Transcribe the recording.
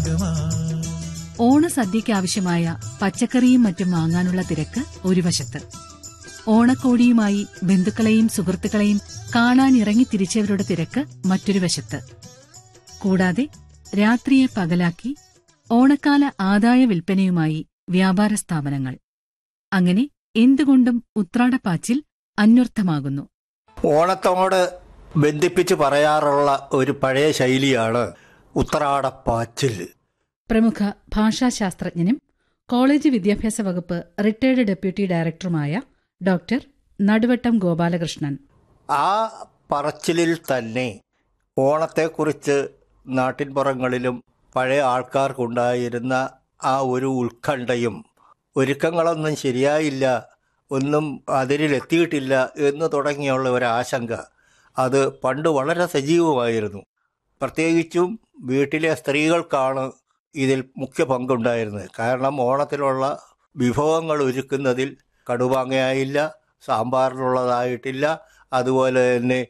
ഓണസദ്യയ്ക്കാവശ്യമായ പച്ചക്കറിയും മറ്റും വാങ്ങാനുള്ള തിരക്ക് ഒരു വശത്ത് ഓണക്കോടിയുമായി ബന്ധുക്കളെയും സുഹൃത്തുക്കളെയും കാണാനിറങ്ങി തിരിച്ചവരുടെ തിരക്ക് മറ്റൊരു വശത്ത് കൂടാതെ രാത്രിയെ പകലാക്കി ഓണക്കാല ആദായ വിൽപ്പനയുമായി വ്യാപാര സ്ഥാപനങ്ങൾ അങ്ങനെ എന്തുകൊണ്ടും ഉത്രാടപ്പാച്ചിൽ അന്വർത്ഥമാകുന്നു ഓണത്തോട് ബന്ധിപ്പിച്ച് പറയാറുള്ള ഒരു പഴയ ശൈലിയാണ് ഉത്രാടപ്പാച്ചിൽ പ്രമുഖ ഭാഷാശാസ്ത്രജ്ഞനും കോളേജ് വിദ്യാഭ്യാസ വകുപ്പ് റിട്ടയർഡ് ഡെപ്യൂട്ടി ഡയറക്ടറുമായ ഡോക്ടർ നടുവട്ടം ഗോപാലകൃഷ്ണൻ ആ പറച്ചിലിൽ തന്നെ ഓണത്തെക്കുറിച്ച് നാട്ടിൻപുറങ്ങളിലും പഴയ ആൾക്കാർക്കുണ്ടായിരുന്ന ആ ഒരു ഉത്കണ്ഠയും ഒരുക്കങ്ങളൊന്നും ശരിയായില്ല ഒന്നും അതിരിലെത്തിയിട്ടില്ല എന്ന് തുടങ്ങിയുള്ള ഒരു ആശങ്ക അത് പണ്ട് വളരെ സജീവമായിരുന്നു പ്രത്യേകിച്ചും വീട്ടിലെ സ്ത്രീകൾക്കാണ് ഇതിൽ മുഖ്യ പങ്കുണ്ടായിരുന്നത് കാരണം ഓണത്തിനുള്ള വിഭവങ്ങൾ ഒരുക്കുന്നതിൽ കടുമാങ്ങയായില്ല സാമ്പാറിനുള്ളതായിട്ടില്ല അതുപോലെ തന്നെ